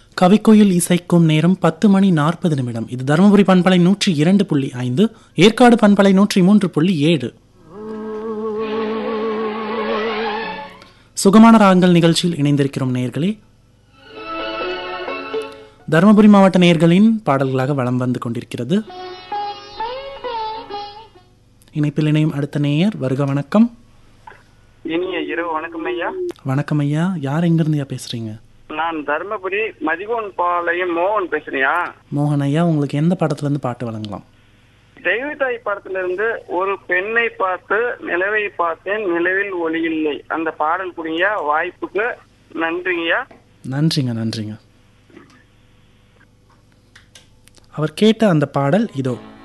கவிக்கோயில் இசைக்கும் நேரம் பத்து மணி நாற்பது நிமிடம் இது தருமபுரி பண்பலை நூற்றி இரண்டு புள்ளி ஐந்து ஏற்காடு பண்பலை நூற்றி மூன்று புள்ளி ஏழு சுகமான ராகங்கள் நிகழ்ச்சியில் இணைந்திருக்கிறோம் நேயர்களே தருமபுரி மாவட்ட நேயர்களின் பாடல்களாக வலம் வந்து கொண்டிருக்கிறது இணைப்பில் இணையும் அடுத்த நேயர் வருக வணக்கம் இனிய இரவு வணக்கம் ஐயா வணக்கம் ஐயா யார் எங்கிருந்துயா பேசுறீங்க நான் தர்மபுரி மதிகோன் பாளையம் மோகன் பேசுறியா மோகன் ஐயா உங்களுக்கு எந்த படத்துல இருந்து பாட்டு வழங்கலாம் தெய்வத்தாய் படத்துல இருந்து ஒரு பெண்ணை பார்த்து நிலவை பார்த்தேன் நிலவில் ஒளி இல்லை அந்த பாடல் குடிங்க வாய்ப்புக்கு நன்றிங்கய்யா நன்றிங்க நன்றிங்க அவர் கேட்ட அந்த பாடல் இதோ